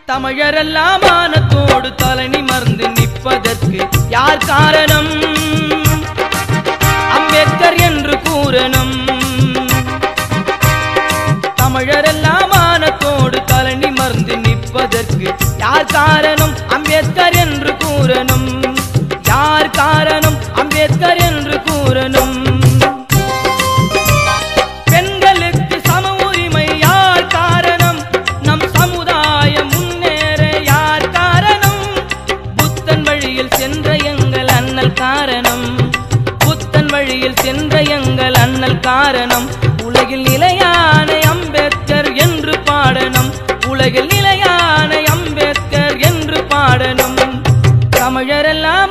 தமிழரெல்லாம் மானத்தோடு தலை நிமர்ந்து நிற்பதற்கு யார் காரணம் அம்பேத்கர் என்று கூறணும் தமிழரெல்லாம் மானத்தோடு தலை நிமர்ந்து நிற்பதற்கு யார் காரணம் அம்பேத்கர் என்று கூறணும் யார் காரணம் அம்பேத்கர் என்று கூறணும் பெண்களுக்கு சம உரிமை யார் காரணம் நம் சமுதாயம் முன்னேற யார் காரணம் புத்தன் வழியில் சென்ற எங்கள் அண்ணல் காரணம் புத்தன் வழியில் சென்ற எங்கள் அண்ணல் காரணம் உலகில் நிலையான அம்பேத்கர் என்று பாடணும் உலகில் நிலையான அம்பேத்கர் என்று பாடணும் தமிழரெல்லாம்